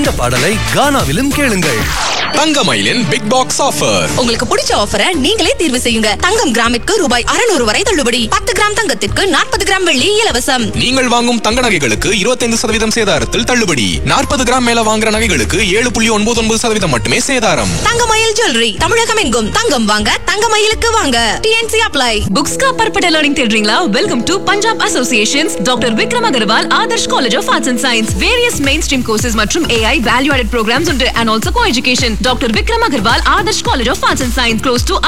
இந்த பாடலை கானாவிலும் கேளுங்கள் தங்கமயிலின் பிக் பாக்ஸ் ஆஃபர் உங்களுக்கு பிடிச்ச ஆஃபரை நீங்களே தேர்வு செய்யுங்க தங்கம் கிராமிற்கு ரூபாய் அறுநூறு வரை தள்ளுபடி பத்து கிராம் தங்கத்திற்கு நாற்பது கிராம் வெள்ளி இலவசம் நீங்கள் வாங்கும் தங்க நகைகளுக்கு 25% சதவீதம் சேதாரத்தில் தள்ளுபடி நாற்பது கிராம் மேல வாங்குற நகைகளுக்கு ஏழு புள்ளி ஒன்பது ஒன்பது சதவீதம் மட்டுமே சேதாரம் தங்கமயில் ஜுவல்லரி தமிழகம் எங்கும் தங்கம் வாங்க தங்கமயிலுக்கு வாங்க டிஎன்சி அப்ளை बुक्स का परपटा लर्निंग தேடுறீங்களா welcome to Punjab associations doctor Vikram Agarwal Adarsh college of arts and science various main stream courses மற்றும் ஏஐ வேல்யூ ஆடட் ப்ரோக்ராம்ஸ் உண்டு and also co education doctor Vikram Agarwal Adarsh college of arts and science close to